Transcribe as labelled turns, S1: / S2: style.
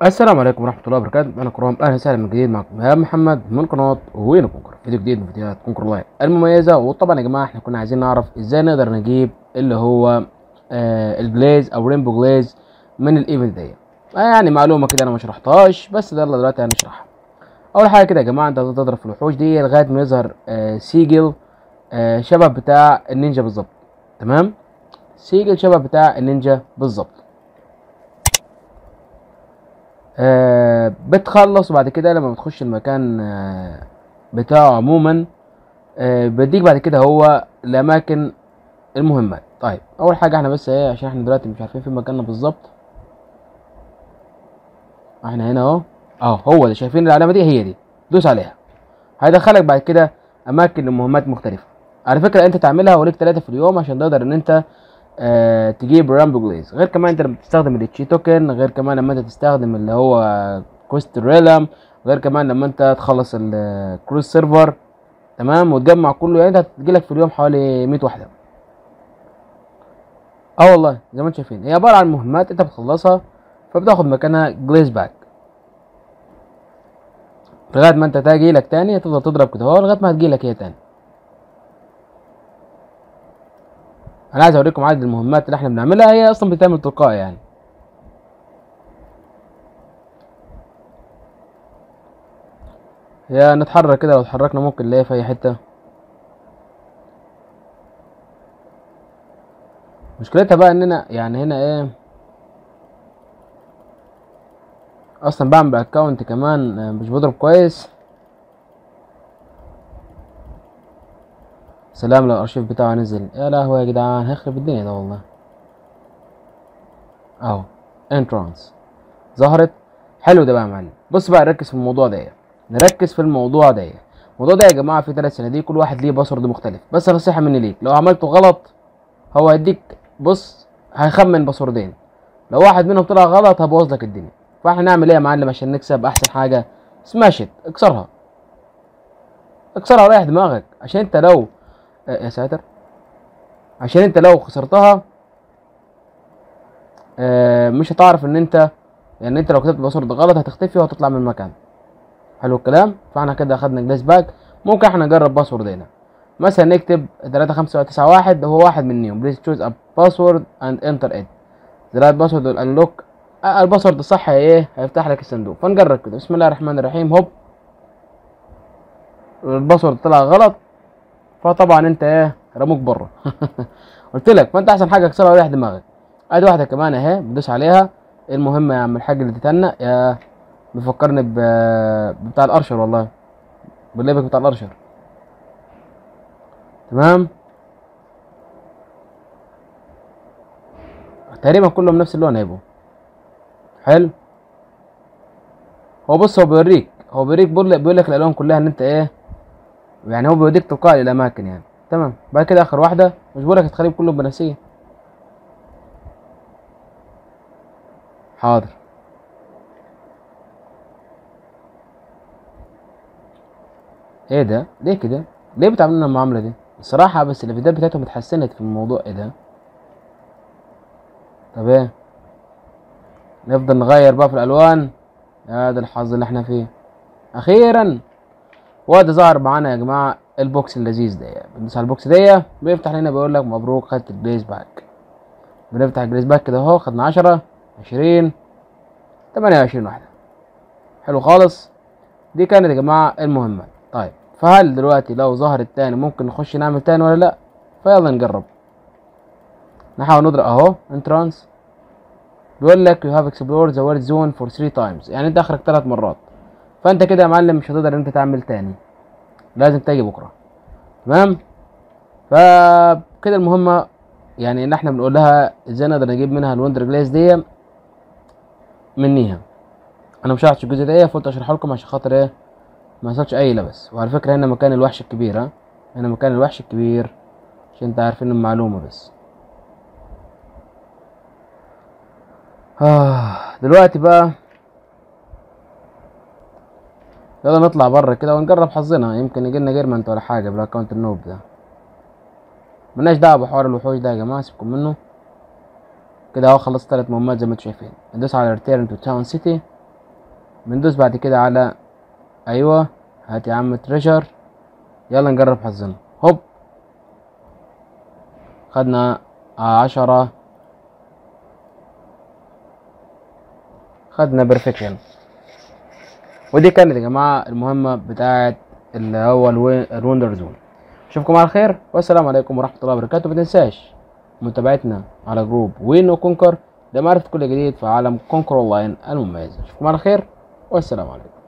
S1: السلام عليكم ورحمة الله وبركاته أنا كرام أهلا وسهلا من جديد معكم إيهاب محمد من قناة وين كونكر فيديو جديد من فيديوهات كونكر لايف المميزة وطبعا يا جماعة احنا كنا عايزين نعرف ازاي نقدر نجيب اللي هو آه الجليز أو رينبو جليز من الايفنت دي آه يعني معلومة كده أنا ما شرحتهاش بس يلا دلوقتي هنشرحها أول حاجة كده يا جماعة أنت هتضرب في الوحوش دي لغاية ما يظهر آه سيجل آه شبه بتاع النينجا بالظبط تمام سيجل شبه بتاع النينجا بالظبط آه بتخلص وبعد كده لما بتخش المكان آه بتاعه عموما آه بديك بعد كده هو الاماكن المهمات طيب اول حاجه احنا بس ايه عشان احنا دلوقتي مش عارفين فين مكاننا بالظبط احنا هنا اهو اهو هو ده شايفين العلامه دي هي دي دوس عليها هيدخلك بعد كده اماكن لمهمات مختلفه على فكره انت تعملها وليك ثلاثة في اليوم عشان تقدر ان انت آه تجيب رامبو جليز غير كمان انت لما تستخدم التشي توكن غير كمان لما انت تستخدم اللي هو كوست ريلم غير كمان لما انت تخلص الكروز سيرفر تمام وتجمع كله يعني انت هتجيلك في اليوم حوالي 100 واحده اه والله زي ما انتم شايفين هي عباره عن مهمات انت بتخلصها فبتاخد مكانها جليز باك لغايه ما انت تجي لك تاني تفضل تضرب كده اهو لغايه ما هتجيلك هي تاني انا عايز اوريكم عدد المهمات اللي احنا بنعملها هي اصلا بتعمل تلقائي يعني يا نتحرك كده لو اتحركنا ممكن نلاقي في اي حته مشكلتها بقى اننا يعني هنا ايه اصلا بعمل اكونت كمان مش بضرب كويس سلام لو الارشيف بتاعه نزل يا لهوي يا جدعان هيخرب الدنيا ده والله اهو انترانس ظهرت حلو ده بقى يا معلم بص بقى نركز في الموضوع ده نركز في الموضوع ده الموضوع ده يا جماعه في ثلاث صناديق كل واحد ليه باسورد مختلف بس نصيحه مني ليك لو عملته غلط هو هيديك بص هيخمن باسوردين لو واحد منهم طلع غلط هبوظ لك الدنيا فاحنا نعمل ايه يا معلم عشان نكسب احسن حاجه سماشت اكسرها اكسرها وريح دماغك عشان انت لو يا ساتر عشان انت لو خسرتها آه مش هتعرف ان انت يعني انت لو كتبت باسورد غلط هتختفي وهتطلع من المكان حلو الكلام فاحنا كده اخدنا جليس باك ممكن احنا نجرب باسورد هنا مثلا نكتب 3 5 9 1 هو واحد منهم بليز تشوز ا باسورد اند انتر ات زرار باسورد والانلوك الباسورد الصح ايه هيفتح لك الصندوق فنجرب كده بسم الله الرحمن الرحيم هوب الباسورد طلع غلط فطبعا انت ايه رموك بره قلت لك فانت احسن حاجه اكسرها وريح دماغك ادي واحده كمان اهي بدوس عليها المهم يا عم الحاج اللي اديتنا يا بيفكرني ب بتاع الارشر والله بالليبك بتاع الارشر تمام تقريبا كلهم نفس اللون هيبقوا حلو هو بص هو بيوريك هو بيوريك بيقول لك الالوان كلها ان انت ايه يعني هو بيوديك تلقائي للاماكن يعني تمام بعد كده اخر واحده مش بقولك هتخليهم كلهم بنفسيه حاضر ايه ده ليه كده ليه بتعملوا لنا المعامله دي الصراحه بس الفيديوهات بتاعتهم اتحسنت في الموضوع ايه ده طب ايه نفضل نغير بقى في الالوان يا ده الحظ اللي احنا فيه اخيرا وده ظهر معانا يا جماعه البوكس اللذيذ ده بندوس على البوكس دي بيفتح لنا بيقول لك مبروك خدت الجليز باك بنفتح الجليز باك كده اهو خدنا 10 20 28 واحده حلو خالص دي كانت يا جماعه المهمه طيب فهل دلوقتي لو ظهر التاني ممكن نخش نعمل تاني ولا لا فيلا نجرب نحاول نضرب اهو انترانس بيقول لك you have explored the world zone for 3 times يعني انت اخرك 3 مرات فانت كده يا معلم مش هتقدر انت تعمل تاني لازم تيجي بكره تمام فكده المهمه يعني ان احنا بنقول لها ازاي نقدر نجيب منها الوندر جليز دي منيها انا مش شرحتش الجزء ده فقلت اشرحه لكم عشان خاطر ايه ما يحصلش اي لبس وعلى فكره هنا مكان الوحش الكبير ها هنا مكان الوحش الكبير عشان انت عارفين المعلومه بس آه دلوقتي بقى يلا نطلع بره كده ونجرب حظنا يمكن يجيلنا جيرمنت ولا حاجه بالاكونت النوب ده ملناش دعوه بحوار الوحوش ده يا جماعه سيبكم منه كده اهو خلصت تلات مهمات زي ما انتم شايفين ندوس على ريتيرن تو تاون سيتي بندوس بعد كده على ايوه هات يا عم تريجر يلا نجرب حظنا هوب خدنا عشرة خدنا بيرفكشن ودي كانت يا جماعة المهمة بتاعت اللي هو الوي- الوندر زون اشوفكم على خير والسلام عليكم ورحمة الله وبركاته ما تنساش متابعتنا على جروب وين وكونكر لمعرفة كل جديد في عالم كونكر اونلاين المميز اشوفكم على خير والسلام عليكم